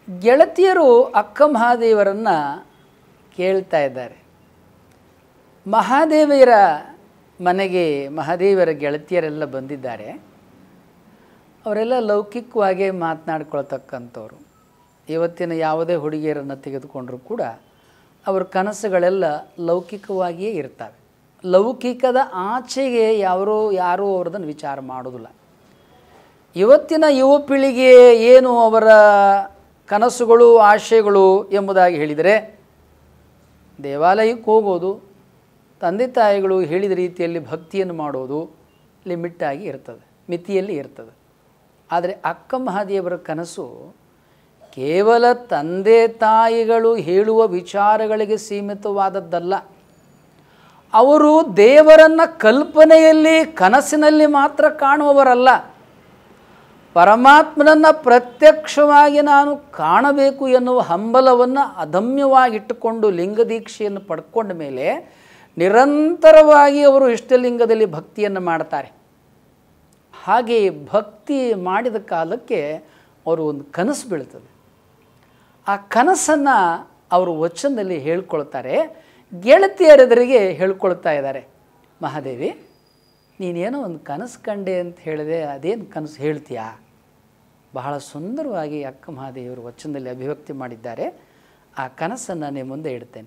ಗೆಳತಿಯರು ಅಕ್ಕ ಮಹಾದೇವರನ್ನು ಕೇಳ್ತಾ ಇದ್ದಾರೆ ಮಹಾದೇವಿಯರ ಮನೆಗೆ ಮಹಾದೇವರ ಗೆಳತಿಯರೆಲ್ಲ ಬಂದಿದ್ದಾರೆ ಅವರೆಲ್ಲ ಲೌಕಿಕವಾಗಿ ಮಾತನಾಡ್ಕೊಳ್ತಕ್ಕಂಥವ್ರು ಇವತ್ತಿನ ಯಾವುದೇ ಹುಡುಗಿಯರನ್ನು ತೆಗೆದುಕೊಂಡರೂ ಕೂಡ ಅವ್ರ ಕನಸುಗಳೆಲ್ಲ ಲೌಕಿಕವಾಗಿಯೇ ಇರ್ತವೆ ಲೌಕಿಕದ ಆಚೆಗೆ ಯಾರೋ ಯಾರೂ ಅವ್ರದನ್ನು ವಿಚಾರ ಮಾಡೋದಿಲ್ಲ ಇವತ್ತಿನ ಯುವ ಪೀಳಿಗೆ ಏನು ಅವರ ಕನಸುಗಳು ಆಶಯಗಳು ಎಂಬುದಾಗಿ ಹೇಳಿದರೆ ದೇವಾಲಯಕ್ಕೆ ಹೋಗೋದು ತಂದೆ ತಾಯಿಗಳು ಹೇಳಿದ ರೀತಿಯಲ್ಲಿ ಭಕ್ತಿಯನ್ನು ಮಾಡೋದು ಲಿಮಿಟ್ಟಾಗಿ ಇರ್ತದೆ ಮಿತಿಯಲ್ಲಿ ಇರ್ತದೆ ಆದರೆ ಅಕ್ಕ ಮಹಾದೇವರ ಕನಸು ಕೇವಲ ತಂದೆ ತಾಯಿಗಳು ಹೇಳುವ ವಿಚಾರಗಳಿಗೆ ಸೀಮಿತವಾದದ್ದಲ್ಲ ಅವರು ದೇವರನ್ನು ಕಲ್ಪನೆಯಲ್ಲಿ ಕನಸಿನಲ್ಲಿ ಮಾತ್ರ ಕಾಣುವವರಲ್ಲ ಪರಮಾತ್ಮನನ್ನು ಪ್ರತ್ಯಕ್ಷವಾಗಿ ನಾನು ಕಾಣಬೇಕು ಎನ್ನುವ ಹಂಬಲವನ್ನು ಅದಮ್ಯವಾಗಿಟ್ಟುಕೊಂಡು ಲಿಂಗದೀಕ್ಷೆಯನ್ನು ಪಡ್ಕೊಂಡ ಮೇಲೆ ನಿರಂತರವಾಗಿ ಅವರು ಇಷ್ಟಲಿಂಗದಲ್ಲಿ ಭಕ್ತಿಯನ್ನು ಮಾಡ್ತಾರೆ ಹಾಗೆ ಭಕ್ತಿ ಮಾಡಿದ ಕಾಲಕ್ಕೆ ಅವರು ಒಂದು ಕನಸು ಬೀಳ್ತದೆ ಆ ಕನಸನ್ನು ಅವರು ವಚನದಲ್ಲಿ ಹೇಳ್ಕೊಳ್ತಾರೆ ಗೆಳತಿಯರೆದುರಿಗೆ ಹೇಳ್ಕೊಳ್ತಾ ಇದ್ದಾರೆ ಮಹಾದೇವಿ ನೀನೇನೋ ಒಂದು ಕನಸು ಕಂಡೆ ಅಂತ ಹೇಳಿದೆ ಅದೇನು ಕನಸು ಹೇಳ್ತೀಯಾ ಬಹಳ ಸುಂದರವಾಗಿ ಅಕ್ಕ ಮಹಾದೇವರು ವಚನದಲ್ಲಿ ಅಭಿವ್ಯಕ್ತಿ ಮಾಡಿದ್ದಾರೆ ಆ ಕನಸನ್ನು ನಾನು ಮುಂದೆ ಇಡ್ತೇನೆ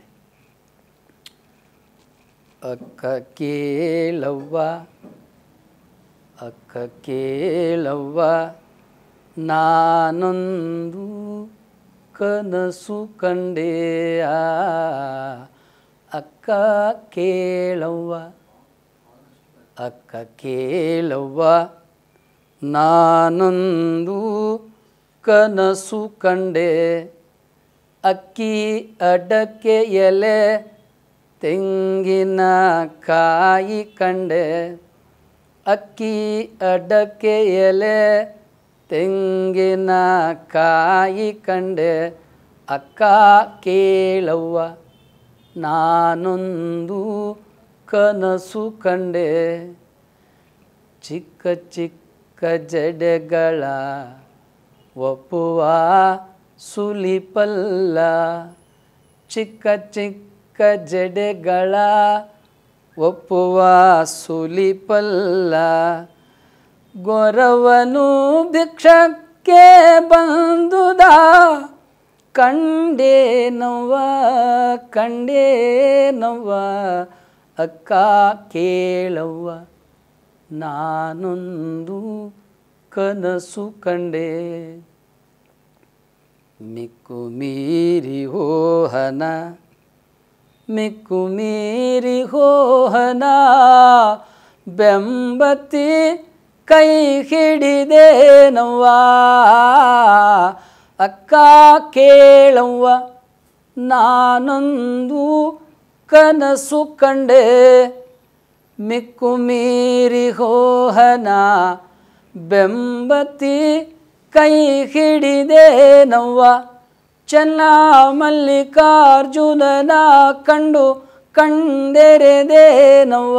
ಅಕ್ಕ ಕೇಳವ್ವ ಅಕ್ಕ ಕೇಳವ್ವ ನಾನೊಂದು ಕನಸು ಕಂಡೆಯ ಅಕ್ಕ ಕೇಳವ್ವ ಅಕ್ಕ ಕೇಳವ್ವ ನಾನೊಂದು ಕನಸು ಕಂಡೆ ಅಕ್ಕಿ ಅಡಕೆ ಎಲೆ ತೆಂಗಿನ ಕಾಯಿ ಕಂಡೆ ಅಕ್ಕಿ ಅಡಕೆ ಎಲೆ ತೆಂಗಿನ ಕಾಯಿ ಕಂಡೆ ಅಕ್ಕ ಕೇಳವ್ವ ನಾನೊಂದು ಕನಸು ಕಂಡೆ ಚಿಕ್ಕ ಚಿಕ್ಕ ಜಡೆಗಳ ಒಪ್ಪುವ ಸುಲಿಪಲ್ಲ ಚಿಕ್ಕ ಚಿಕ್ಕ ಜಡೆಗಳ ಒಪ್ಪುವ ಸುಲಿಪಲ್ಲ ಗೊರವನು ಭಿಕ್ಷಕ್ಕೆ ಬಂದುದ ಕಂಡೇನವ್ವ ಕಂಡೇನವ್ವ ಅಕ್ಕ ಕೇಳವ್ವ ನಾನೊಂದು ಕನಸು ಕಂಡೆ ಮಿಕ್ಕು ಮೀರಿ ಹೋಹನ ಮಿಕ್ಕು ಮೀರಿ ಹೋಹನ ಬೆಂಬತ್ತಿ ಕೈ ಹಿಡಿದೇನವ್ವ ಅಕ್ಕ ಕೇಳವ್ವ ನಾನೊಂದು ಕನಸು ಕಂಡೆ ಮಿಕ್ಕು ಮೀರಿ ಹೋಹನ ಬೆಂಬತಿ ಕೈ ಹಿಡಿದೇನವ್ವ ಚೆನ್ನ ಮಲ್ಲಿಕಾರ್ಜುನನ ಕಂಡು ಕಂಡೆರೆದೇನವ್ವ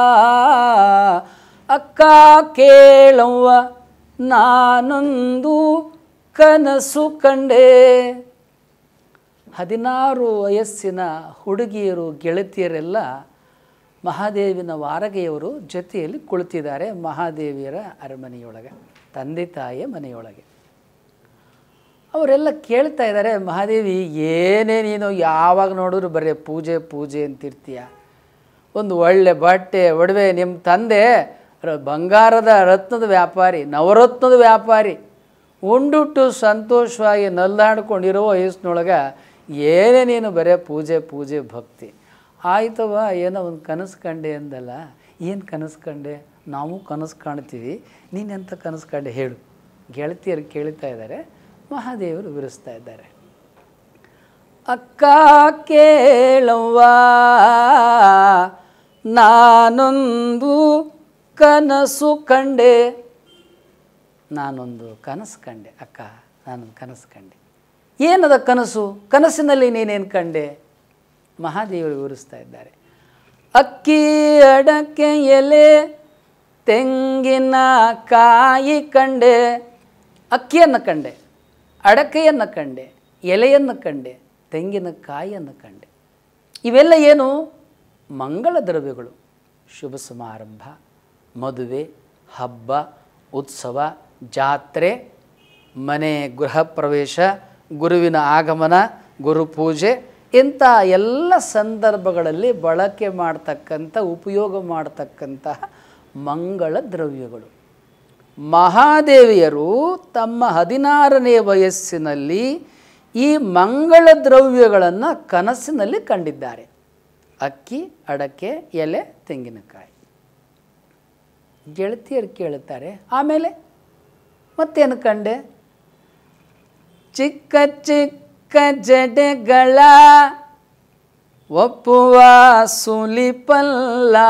ಅಕ್ಕ ಕೇಳವ್ವ ನಾನೊಂದು ಕನಸು ಕಂಡೆ ಹದಿನಾರು ವಯಸ್ಸಿನ ಹುಡುಗಿಯರು ಗೆಳತಿಯರೆಲ್ಲ ಮಹಾದೇವಿನ ವಾರಗೆಯವರು ಜೊತೆಯಲ್ಲಿ ಕುಳಿತಿದ್ದಾರೆ ಮಹಾದೇವಿಯರ ಅರಮನೆಯೊಳಗೆ ತಂದೆ ತಾಯಿಯ ಮನೆಯೊಳಗೆ ಅವರೆಲ್ಲ ಕೇಳ್ತಾ ಇದ್ದಾರೆ ಮಹಾದೇವಿ ಏನೇ ನೀನು ಯಾವಾಗ ನೋಡಿದ್ರು ಬರೀ ಪೂಜೆ ಪೂಜೆ ಅಂತಿರ್ತೀಯ ಒಂದು ಒಳ್ಳೆ ಬಟ್ಟೆ ಒಡವೆ ನಿಮ್ಮ ತಂದೆ ರ- ಬಂಗಾರದ ರತ್ನದ ವ್ಯಾಪಾರಿ ನವರತ್ನದ ವ್ಯಾಪಾರಿ ಉಂಡುಟ್ಟು ಸಂತೋಷವಾಗಿ ನಲ್ಲಾಡ್ಕೊಂಡಿರೋ ವಯಸ್ಸಿನೊಳಗೆ ಏನೇ ನೀನು ಬರೇ ಪೂಜೆ ಪೂಜೆ ಭಕ್ತಿ ಆಯ್ತವ ಏನೋ ಒಂದು ಕನಸು ಕಂಡೆ ಅಂದಲ್ಲ ಏನು ಕನಸು ಕಂಡೆ ನಾವು ಕನಸು ಕಾಣ್ತೀವಿ ನೀನೆಂಥ ಕನಸು ಕಂಡೆ ಹೇಳು ಗೆಳತಿಯರು ಕೇಳ್ತಾ ಇದ್ದಾರೆ ಮಹಾದೇವರು ವಿವರಿಸ್ತಾ ಇದ್ದಾರೆ ಅಕ್ಕ ಕೇಳವ್ವ ನಾನೊಂದು ಕನಸು ಕಂಡೆ ನಾನೊಂದು ಕನಸು ಕಂಡೆ ಅಕ್ಕ ನಾನೊಂದು ಕನಸು ಕಂಡೆ ಏನದ ಕನಸು ಕನಸಿನಲ್ಲಿ ನೀನೇನು ಕಂಡೆ ಮಹಾದೇವರು ವಿವರಿಸ್ತಾ ಇದ್ದಾರೆ ಅಕ್ಕಿ ಅಡಕೆ ಎಲೆ ತೆಂಗಿನ ಕಾಯಿ ಕಂಡೆ ಅಕ್ಕಿಯನ್ನು ಕಂಡೆ ಅಡಕೆಯನ್ನು ಕಂಡೆ ಎಲೆಯನ್ನು ಕಂಡೆ ತೆಂಗಿನಕಾಯಿಯನ್ನು ಕಂಡೆ ಇವೆಲ್ಲ ಏನು ಮಂಗಳ ದ್ರವ್ಯಗಳು ಶುಭ ಸಮಾರಂಭ ಮದುವೆ ಹಬ್ಬ ಉತ್ಸವ ಜಾತ್ರೆ ಮನೆ ಗೃಹ ಪ್ರವೇಶ ಗುರುವಿನ ಆಗಮನ ಗುರುಪೂಜೆ ಇಂಥ ಎಲ್ಲ ಸಂದರ್ಭಗಳಲ್ಲಿ ಬಳಕೆ ಮಾಡ್ತಕ್ಕಂಥ ಉಪಯೋಗ ಮಾಡ್ತಕ್ಕಂತಹ ಮಂಗಳ ದ್ರವ್ಯಗಳು ಮಹಾದೇವಿಯರು ತಮ್ಮ ಹದಿನಾರನೇ ವಯಸ್ಸಿನಲ್ಲಿ ಈ ಮಂಗಳ ದ್ರವ್ಯಗಳನ್ನು ಕನಸಿನಲ್ಲಿ ಕಂಡಿದ್ದಾರೆ ಅಕ್ಕಿ ಅಡಕೆ ಎಲೆ ತೆಂಗಿನಕಾಯಿ ಗೆಳತಿಯರು ಕೇಳುತ್ತಾರೆ ಆಮೇಲೆ ಮತ್ತೇನು ಕಂಡೆ ಚಿಕ್ಕ ಚಿಕ್ಕ ಜಡೆಗಳ ಒಪ್ಪುವ ಸುಲಿಪಲ್ಲ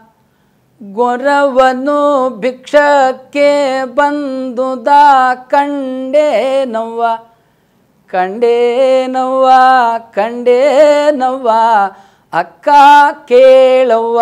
ಗೊರವನು ಭಿಕ್ಷಕ್ಕೆ ಬಂದುದ ಕಂಡೇನವ್ವ ಕಂಡೇನವ್ವ ಕಂಡೇನವ್ವ ಅಕ್ಕ ಕೇಳವ್ವ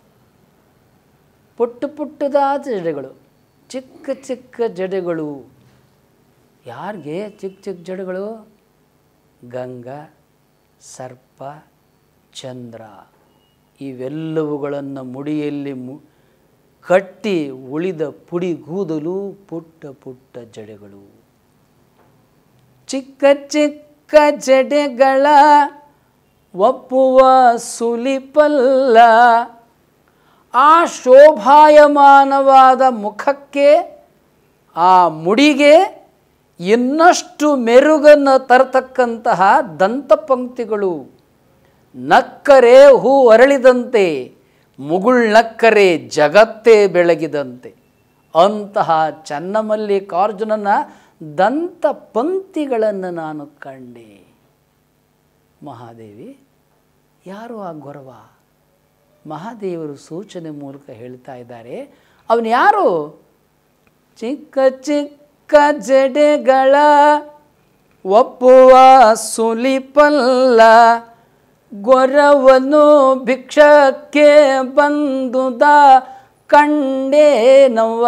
ಪುಟ್ಟ ಪುಟ್ಟದಾದ ಜಡೆಗಳು ಚಿಕ್ಕ ಚಿಕ್ಕ ಜಡೆಗಳು ಯಾರಿಗೆ ಚಿಕ್ಕ ಚಿಕ್ಕ ಜಡೆಗಳು ಗಂಗಾ ಸರ್ಪ ಚಂದ್ರ ಇವೆಲ್ಲವುಗಳನ್ನು ಮುಡಿಯಲ್ಲಿ ಮು ಕಟ್ಟಿ ಉಳಿದ ಪುಡಿ ಗೂದಲು ಪುಟ್ಟ ಪುಟ್ಟ ಜಡೆಗಳು ಚಿಕ್ಕ ಚಿಕ್ಕ ಜಡೆಗಳ ಒಪ್ಪುವ ಸುಲಿಪಲ್ಲ ಆ ಶೋಭಾಯಮಾನವಾದ ಮುಖಕ್ಕೆ ಆ ಮುಡಿಗೆ ಇನ್ನಷ್ಟು ಮೆರುಗನ್ನು ತರತಕ್ಕಂತಹ ದಂತಪಂಕ್ತಿಗಳು ನಕ್ಕರೆ ಹೂ ಅರಳಿದಂತೆ ಮುಗುಳ್ನಕ್ಕರೆ ಜಗತ್ತೇ ಬೆಳಗಿದಂತೆ ಅಂತಹ ಚನ್ನಮಲ್ಲಿಕಾರ್ಜುನನ ದಂತ ಪಂಕ್ತಿಗಳನ್ನು ನಾನು ಕಂಡೆ ಮಹಾದೇವಿ ಯಾರು ಆ ಗೊರವ ಮಹಾದೇವರು ಸೂಚನೆ ಮೂಲಕ ಹೇಳ್ತಾ ಇದ್ದಾರೆ ಅವನು ಯಾರು ಚಿಕ್ಕ ಚಿಕ್ಕ ಜಡೆಗಳ ಒಪ್ಪುವ ಸುಲಿಪಲ್ಲ ಗೊರವನು ಭಿಕ್ಷಕ್ಕೆ ಬಂದುದ ಕಂಡೇನವ್ವ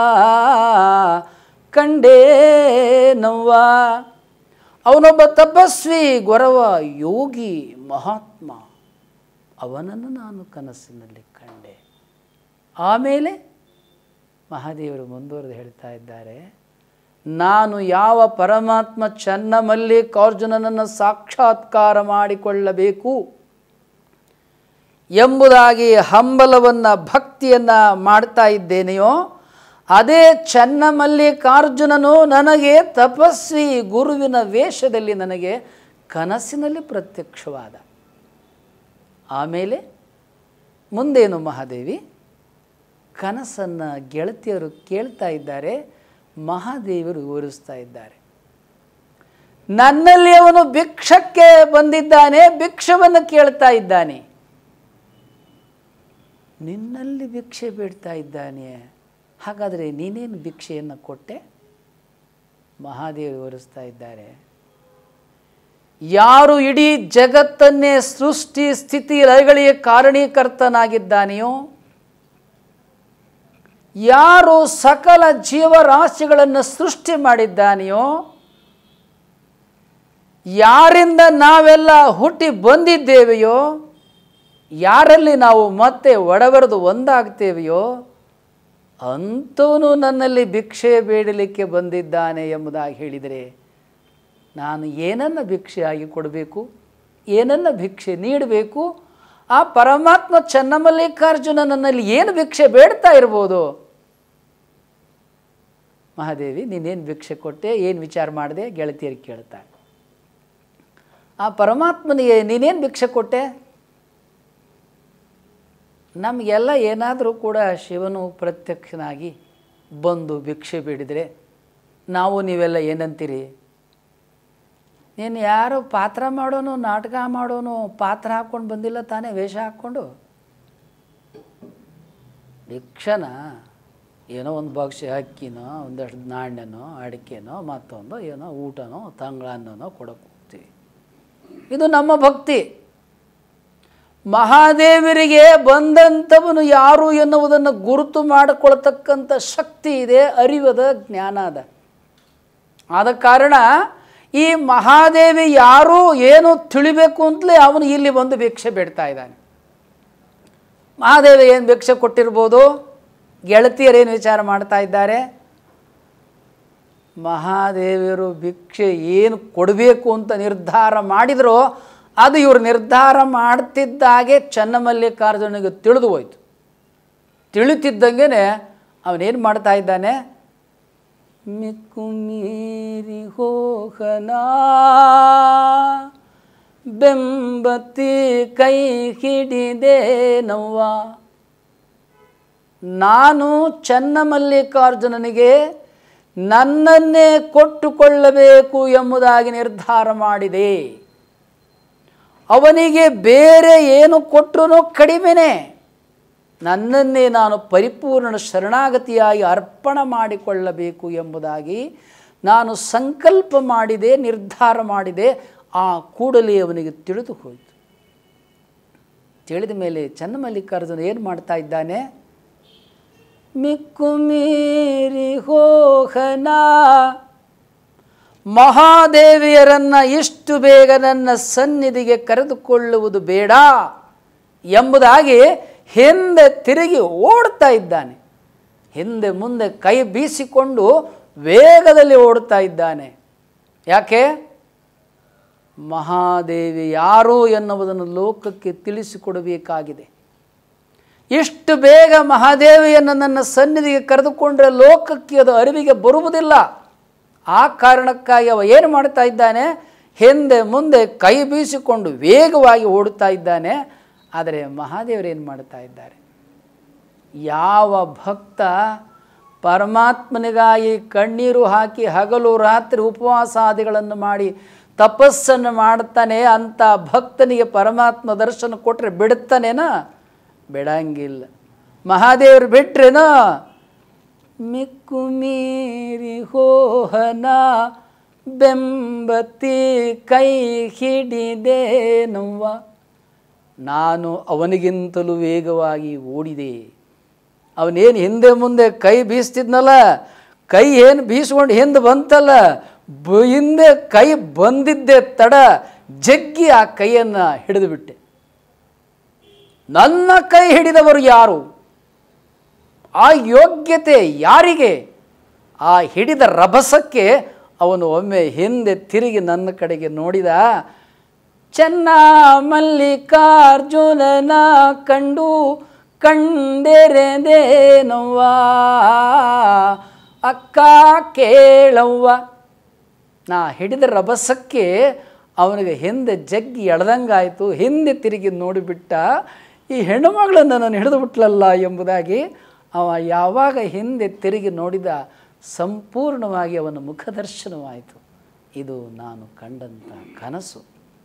ಕಂಡೇನವ್ವ ಅವನೊಬ್ಬ ತಪಸ್ವಿ ಗೊರವ ಯೋಗಿ ಮಹಾತ್ಮ ಅವನನ್ನು ನಾನು ಕನಸಿನಲ್ಲಿ ಕಂಡೆ ಆಮೇಲೆ ಮಹಾದೇವರು ಮುಂದುವರೆದು ಹೇಳ್ತಾ ಇದ್ದಾರೆ ನಾನು ಯಾವ ಪರಮಾತ್ಮ ಚನ್ನಮಲ್ಲಿಕಾರ್ಜುನನನ್ನು ಸಾಕ್ಷಾತ್ಕಾರ ಮಾಡಿಕೊಳ್ಳಬೇಕು ಎಂಬುದಾಗಿ ಹಂಬಲವನ್ನು ಭಕ್ತಿಯನ್ನು ಮಾಡ್ತಾ ಇದ್ದೇನೆಯೋ ಅದೇ ಚನ್ನಮಲ್ಲಿಕಾರ್ಜುನನು ನನಗೆ ತಪಸ್ವಿ ಗುರುವಿನ ವೇಷದಲ್ಲಿ ನನಗೆ ಕನಸಿನಲ್ಲಿ ಪ್ರತ್ಯಕ್ಷವಾದ ಆಮೇಲೆ ಮುಂದೇನು ಮಹಾದೇವಿ ಕನಸನ್ನು ಗೆಳತಿಯರು ಕೇಳ್ತಾ ಇದ್ದಾರೆ ಮಹಾದೇವರು ವಿವರಿಸ್ತಾ ಇದ್ದಾರೆ ನನ್ನಲ್ಲಿ ಅವನು ಭಿಕ್ಷಕ್ಕೆ ಬಂದಿದ್ದಾನೆ ಭಿಕ್ಷವನ್ನು ಕೇಳ್ತಾ ಇದ್ದಾನೆ ನಿನ್ನಲ್ಲಿ ಭಿಕ್ಷೆ ಬೇಡ್ತಾ ಇದ್ದಾನೆ ಹಾಗಾದರೆ ನೀನೇನು ಭಿಕ್ಷೆಯನ್ನು ಕೊಟ್ಟೆ ಮಹಾದೇವರು ವಿವರಿಸ್ತಾ ಇದ್ದಾರೆ ಯಾರು ಇಡೀ ಜಗತ್ತನ್ನೇ ಸೃಷ್ಟಿ ಸ್ಥಿತಿ ಲಯಗಳಿಗೆ ಕಾರಣೀಕರ್ತನಾಗಿದ್ದಾನೆಯೋ ಯಾರು ಸಕಲ ಜೀವರಾಶಿಗಳನ್ನು ಸೃಷ್ಟಿ ಮಾಡಿದ್ದಾನೆಯೋ ಯಾರಿಂದ ನಾವೆಲ್ಲ ಹುಟ್ಟಿ ಬಂದಿದ್ದೇವೆಯೋ ಯಾರಲ್ಲಿ ನಾವು ಮತ್ತೆ ಒಡಬರೆದು ಒಂದಾಗ್ತೇವೆಯೋ ಅಂಥವನು ನನ್ನಲ್ಲಿ ಭಿಕ್ಷೆ ಬೇಡಲಿಕ್ಕೆ ಬಂದಿದ್ದಾನೆ ಎಂಬುದಾಗಿ ಹೇಳಿದರೆ ನಾನು ಏನನ್ನು ಭಿಕ್ಷೆಯಾಗಿ ಕೊಡಬೇಕು ಏನನ್ನು ಭಿಕ್ಷೆ ನೀಡಬೇಕು ಆ ಪರಮಾತ್ಮ ಚನ್ನಮಲ್ಲಿಕಾರ್ಜುನ ನನ್ನಲ್ಲಿ ಏನು ಭಿಕ್ಷೆ ಬೇಡ್ತಾ ಇರ್ಬೋದು ಮಹಾದೇವಿ ನೀನೇನು ಭಿಕ್ಷೆ ಕೊಟ್ಟೆ ಏನು ವಿಚಾರ ಮಾಡಿದೆ ಗೆಳತಿಯರಿಗೆ ಕೇಳ್ತಾಳೆ ಆ ಪರಮಾತ್ಮನಿಗೆ ನೀನೇನು ಭಿಕ್ಷೆ ಕೊಟ್ಟೆ ನಮಗೆಲ್ಲ ಏನಾದರೂ ಕೂಡ ಶಿವನು ಪ್ರತ್ಯಕ್ಷನಾಗಿ ಬಂದು ಭಿಕ್ಷೆ ಬೇಡಿದರೆ ನಾವು ನೀವೆಲ್ಲ ಏನಂತೀರಿ ನೀನು ಯಾರು ಪಾತ್ರ ಮಾಡೋನು ನಾಟಕ ಮಾಡೋನು ಪಾತ್ರ ಹಾಕ್ಕೊಂಡು ಬಂದಿಲ್ಲ ತಾನೇ ವೇಷ ಹಾಕ್ಕೊಂಡು ಭಿಕ್ಷನ ಏನೋ ಒಂದು ಭಕ್ಷ್ಯ ಅಕ್ಕಿನೋ ಒಂದಷ್ಟು ನಾಣ್ಯನೋ ಅಡಿಕೆನೋ ಮತ್ತೊಂದು ಏನೋ ಊಟನೋ ತಂಗಳನ್ನೋ ಕೊಡೋಕೆ ಹೋಗ್ತೀವಿ ಇದು ನಮ್ಮ ಭಕ್ತಿ ಮಹಾದೇವರಿಗೆ ಬಂದಂಥವನು ಯಾರು ಎನ್ನುವುದನ್ನು ಗುರುತು ಮಾಡಿಕೊಳ್ತಕ್ಕಂಥ ಶಕ್ತಿ ಇದೆ ಅರಿವದ ಜ್ಞಾನ ಅದ ಆದ ಕಾರಣ ಈ ಮಹಾದೇವಿ ಯಾರು ಏನು ತಿಳಿಬೇಕು ಅಂತಲೇ ಅವನು ಇಲ್ಲಿ ಬಂದು ಭಿಕ್ಷೆ ಬೇಡ್ತಾ ಇದ್ದಾನೆ ಮಹಾದೇವಿ ಏನು ಭಿಕ್ಷೆ ಕೊಟ್ಟಿರ್ಬೋದು ಗೆಳತಿಯರೇನು ವಿಚಾರ ಮಾಡ್ತಾ ಇದ್ದಾರೆ ಮಹಾದೇವಿಯರು ಭಿಕ್ಷೆ ಏನು ಕೊಡಬೇಕು ಅಂತ ನಿರ್ಧಾರ ಮಾಡಿದರೋ ಅದು ಇವರು ನಿರ್ಧಾರ ಮಾಡ್ತಿದ್ದಾಗೆ ಚನ್ನಮಲ್ಲಿಕಾರ್ಜುನಿಗೆ ತಿಳಿದು ಹೋಯ್ತು ತಿಳಿತಿದ್ದಂಗೆ ಅವನೇನು ಮಾಡ್ತಾ ಇದ್ದಾನೆ ಮಿಕ್ಕು ಮೀರಿ ಹೋಗನ ಬೆಂಬತ್ತಿ ಕೈ ಹಿಡಿದೆ ನವ್ವ ನಾನು ಚನ್ನಮಲ್ಲಿಕಾರ್ಜುನನಿಗೆ ನನ್ನನ್ನೇ ಕೊಟ್ಟುಕೊಳ್ಳಬೇಕು ಎಂಬುದಾಗಿ ನಿರ್ಧಾರ ಮಾಡಿದೆ ಅವನಿಗೆ ಬೇರೆ ಏನು ಕೊಟ್ಟರೂ ಕಡಿಮೆನೇ ನನ್ನನ್ನೇ ನಾನು ಪರಿಪೂರ್ಣ ಶರಣಾಗತಿಯಾಗಿ ಅರ್ಪಣ ಮಾಡಿಕೊಳ್ಳಬೇಕು ಎಂಬುದಾಗಿ ನಾನು ಸಂಕಲ್ಪ ಮಾಡಿದೆ ನಿರ್ಧಾರ ಮಾಡಿದೆ ಆ ಕೂಡಲೇ ಅವನಿಗೆ ತಿಳಿದು ಹೋಯಿತು ತಿಳಿದ ಮೇಲೆ ಚನ್ನಮಲ್ಲಿಕಾರ್ಜುನ ಏನು ಮಾಡ್ತಾ ಇದ್ದಾನೆ ಮಿಕ್ಕು ಮೀರಿ ಹೋಗನ ಮಹಾದೇವಿಯರನ್ನು ಇಷ್ಟು ಬೇಗ ನನ್ನ ಸನ್ನಿಧಿಗೆ ಕರೆದುಕೊಳ್ಳುವುದು ಬೇಡ ಎಂಬುದಾಗಿ ಹಿಂದೆ ತಿರುಗಿ ಓಡ್ತಾ ಇದ್ದಾನೆ ಹಿಂದೆ ಮುಂದೆ ಕೈ ಬೀಸಿಕೊಂಡು ವೇಗದಲ್ಲಿ ಓಡ್ತಾ ಇದ್ದಾನೆ ಯಾಕೆ ಮಹಾದೇವಿ ಯಾರು ಎನ್ನುವುದನ್ನು ಲೋಕಕ್ಕೆ ತಿಳಿಸಿಕೊಡಬೇಕಾಗಿದೆ ಇಷ್ಟು ಬೇಗ ಮಹಾದೇವಿಯನ್ನು ನನ್ನ ಸನ್ನಿಧಿಗೆ ಕರೆದುಕೊಂಡ್ರೆ ಲೋಕಕ್ಕೆ ಅದು ಅರಿವಿಗೆ ಬರುವುದಿಲ್ಲ ಆ ಕಾರಣಕ್ಕಾಗಿ ಅವ ಏನು ಮಾಡ್ತಾ ಇದ್ದಾನೆ ಹಿಂದೆ ಮುಂದೆ ಕೈ ಬೀಸಿಕೊಂಡು ವೇಗವಾಗಿ ಓಡುತ್ತಾ ಇದ್ದಾನೆ ಆದರೆ ಮಹಾದೇವರು ಏನು ಮಾಡ್ತಾ ಇದ್ದಾರೆ ಯಾವ ಭಕ್ತ ಪರಮಾತ್ಮನಿಗಾಗಿ ಕಣ್ಣೀರು ಹಾಕಿ ಹಗಲು ರಾತ್ರಿ ಉಪವಾಸಾದಿಗಳನ್ನು ಮಾಡಿ ತಪಸ್ಸನ್ನು ಮಾಡ್ತಾನೆ ಅಂಥ ಭಕ್ತನಿಗೆ ಪರಮಾತ್ಮ ದರ್ಶನ ಕೊಟ್ಟರೆ ಬಿಡುತ್ತಾನೇನ ಬಿಡಂಗಿಲ್ಲ ಮಹಾದೇವರು ಬಿಟ್ರೇನೋ ಮಿಕ್ಕು ಮೀರಿ ಹೋಹನ ಬೆಂಬತ್ತಿ ಕೈ ಹಿಡಿದೇನವ್ವ ನಾನು ಅವನಿಗಿಂತಲೂ ವೇಗವಾಗಿ ಓಡಿದೆ ಅವನೇನು ಹಿಂದೆ ಮುಂದೆ ಕೈ ಬೀಸ್ತಿದ್ನಲ್ಲ ಕೈ ಏನು ಬೀಸ್ಕೊಂಡು ಹಿಂದೆ ಬಂತಲ್ಲ ಬ ಹಿಂದೆ ಕೈ ಬಂದಿದ್ದೆ ತಡ ಜಗ್ಗಿ ಆ ಕೈಯನ್ನು ಹಿಡಿದು ಬಿಟ್ಟೆ ನನ್ನ ಕೈ ಹಿಡಿದವರು ಯಾರು ಆ ಯೋಗ್ಯತೆ ಯಾರಿಗೆ ಆ ಹಿಡಿದ ರಭಸಕ್ಕೆ ಅವನು ಒಮ್ಮೆ ಹಿಂದೆ ತಿರುಗಿ ನನ್ನ ಕಡೆಗೆ ನೋಡಿದ ಚೆನ್ನ ಮಲ್ಲಿಕಾರ್ಜುನನ ಕಂಡು ಕಂಡೆರೆದೇನವ್ವ ಅಕ್ಕ ಕೇಳವ್ವ ನಾ ಹಿಡಿದ ರಭಸಕ್ಕೆ ಅವನಿಗೆ ಹಿಂದೆ ಜಗ್ಗಿ ಎಳ್ದಂಗಾಯಿತು ಹಿಂದೆ ತಿರುಗಿ ನೋಡಿಬಿಟ್ಟ ಈ ಹೆಣ್ಣುಮಗಳನ್ನು ನಾನು ಹಿಡಿದು ಬಿಟ್ಲಲ್ಲ ಎಂಬುದಾಗಿ ಅವ ಯಾವಾಗ ಹಿಂದೆ ತಿರುಗಿ ನೋಡಿದ ಸಂಪೂರ್ಣವಾಗಿ ಅವನ ಮುಖದರ್ಶನವಾಯಿತು ಇದು ನಾನು ಕಂಡಂಥ ಕನಸು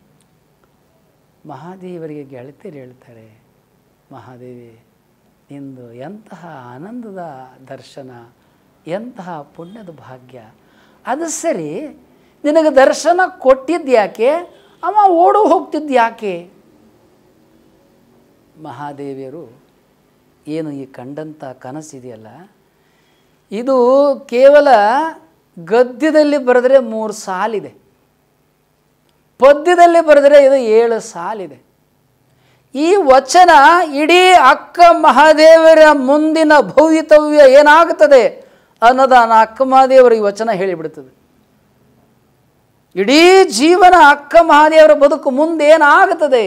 ಮಹಾದೇವರಿಗೆ ಗೆಳತಿಯರು ಹೇಳ್ತಾರೆ ಮಹಾದೇವಿ ನಿಂದು ಎಂತಹ ಆನಂದದ ದರ್ಶನ ಎಂತಹ ಪುಣ್ಯದ ಭಾಗ್ಯ ಅದು ಸರಿ ನಿನಗೆ ದರ್ಶನ ಕೊಟ್ಟಿದ್ದು ಯಾಕೆ ಅವ ಓಡು ಹೋಗ್ತಿದ್ದು ಯಾಕೆ ಮಹಾದೇವಿಯರು ಏನು ಈ ಕಂಡಂಥ ಕನಸಿದೆಯಲ್ಲ ಇದು ಕೇವಲ ಗದ್ಯದಲ್ಲಿ ಬರೆದರೆ ಮೂರು ಸಾಲಿದೆ ಪದ್ಯದಲ್ಲಿ ಬರೆದರೆ ಇದು ಏಳು ಸಾಲಿದೆ ಈ ವಚನ ಇಡೀ ಅಕ್ಕ ಮಹಾದೇವರ ಮುಂದಿನ ಭವಿತವ್ಯ ಏನಾಗುತ್ತದೆ ಅನ್ನೋದನ್ನು ಅಕ್ಕ ಮಹಾದೇವರು ಈ ವಚನ ಹೇಳಿಬಿಡ್ತದೆ ಇಡೀ ಜೀವನ ಅಕ್ಕ ಮಹಾದೇವರ ಬದುಕು ಮುಂದೆ ಏನಾಗುತ್ತದೆ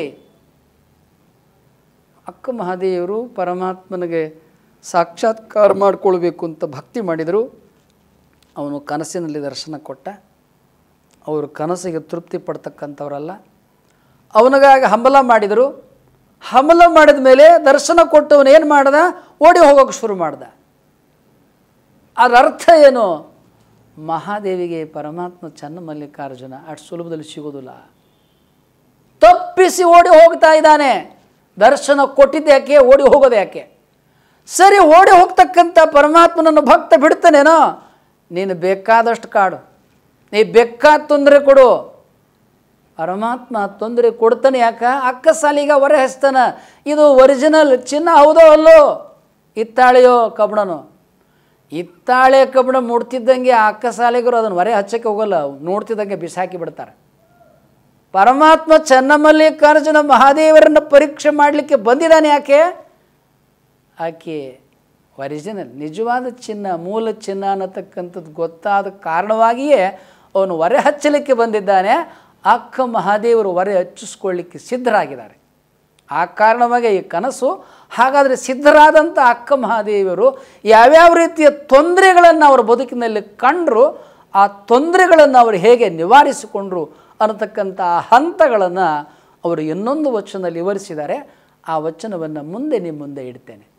ಅಕ್ಕ ಮಹಾದೇವರು ಪರಮಾತ್ಮನಿಗೆ ಸಾಕ್ಷಾತ್ಕಾರ ಮಾಡಿಕೊಳ್ಬೇಕು ಅಂತ ಭಕ್ತಿ ಮಾಡಿದರು ಅವನು ಕನಸಿನಲ್ಲಿ ದರ್ಶನ ಕೊಟ್ಟ ಅವರು ಕನಸಿಗೆ ತೃಪ್ತಿ ಪಡ್ತಕ್ಕಂಥವರಲ್ಲ ಅವನಿಗಾಗಿ ಹಂಬಲ ಮಾಡಿದರು ಹಂಬಲ ಮಾಡಿದ ಮೇಲೆ ದರ್ಶನ ಕೊಟ್ಟವನು ಏನು ಮಾಡ್ದ ಓಡಿ ಹೋಗೋಕೆ ಶುರು ಮಾಡ್ದ ಅದರ ಅರ್ಥ ಏನು ಮಹಾದೇವಿಗೆ ಪರಮಾತ್ಮ ಚನ್ನಮಲ್ಲಿಕಾರ್ಜುನ ಅಷ್ಟು ಸುಲಭದಲ್ಲಿ ಸಿಗೋದಿಲ್ಲ ತಪ್ಪಿಸಿ ಓಡಿ ಹೋಗ್ತಾ ಇದ್ದಾನೆ ದರ್ಶನ ಕೊಟ್ಟಿದ್ದು ಯಾಕೆ ಓಡಿ ಹೋಗೋದು ಯಾಕೆ ಸರಿ ಓಡಿ ಹೋಗ್ತಕ್ಕಂಥ ಪರಮಾತ್ಮನನ್ನು ಭಕ್ತ ಬಿಡ್ತಾನೇನೋ ನೀನು ಬೇಕಾದಷ್ಟು ಕಾಡು ನೀ ಬೇಕಾದ ತೊಂದರೆ ಕೊಡು ಪರಮಾತ್ಮ ತೊಂದರೆ ಕೊಡ್ತಾನೆ ಯಾಕ ಅಕ್ಕ ಸಾಲಿಗ ಹೊರೆ ಹಚ್ತಾನ ಇದು ಒರಿಜಿನಲ್ ಚಿನ್ನ ಹೌದೋ ಅಲ್ಲೋ ಇತ್ತಾಳೆಯೋ ಕಬ್ಬಣನೋ ಇತ್ತಾಳೆ ಕಬ್ಬಣ ಮುಡ್ತಿದ್ದಂಗೆ ಆ ಅಕ್ಕ ಸಾಲಿಗರು ಅದನ್ನು ಹೊರೆ ಹಚ್ಚಕ್ಕೆ ಹೋಗಲ್ಲ ನೋಡ್ತಿದ್ದಂಗೆ ಬಿಸಾಕಿ ಬಿಡ್ತಾರೆ ಪರಮಾತ್ಮ ಚನ್ನಮಲ್ಲಿಕಾರ್ಜುನ ಮಹಾದೇವರನ್ನು ಪರೀಕ್ಷೆ ಮಾಡಲಿಕ್ಕೆ ಬಂದಿದ್ದಾನೆ ಯಾಕೆ ಆಕೆ ಒರಿಜಿನಲ್ ನಿಜವಾದ ಚಿನ್ನ ಮೂಲ ಚಿನ್ನ ಅನ್ನತಕ್ಕಂಥದ್ದು ಗೊತ್ತಾದ ಕಾರಣವಾಗಿಯೇ ಅವನು ಹೊರೆ ಹಚ್ಚಲಿಕ್ಕೆ ಬಂದಿದ್ದಾನೆ ಅಕ್ಕ ಮಹಾದೇವರು ಹೊರೆ ಹಚ್ಚಿಸ್ಕೊಳ್ಳಿಕ್ಕೆ ಸಿದ್ಧರಾಗಿದ್ದಾರೆ ಆ ಕಾರಣವಾಗಿ ಈ ಕನಸು ಹಾಗಾದರೆ ಸಿದ್ಧರಾದಂಥ ಅಕ್ಕ ಮಹಾದೇವಿಯರು ಯಾವ್ಯಾವ ರೀತಿಯ ತೊಂದರೆಗಳನ್ನು ಅವರ ಬದುಕಿನಲ್ಲಿ ಕಂಡರು ಆ ತೊಂದರೆಗಳನ್ನು ಅವರು ಹೇಗೆ ನಿವಾರಿಸಿಕೊಂಡ್ರು ಅನ್ನತಕ್ಕಂಥ ಹಂತಗಳನ್ನು ಅವರು ಇನ್ನೊಂದು ವಚನದಲ್ಲಿ ವಿವರಿಸಿದ್ದಾರೆ ಆ ವಚನವನ್ನು ಮುಂದೆ ನಿಮ್ಮ ಮುಂದೆ ಇಡ್ತೇನೆ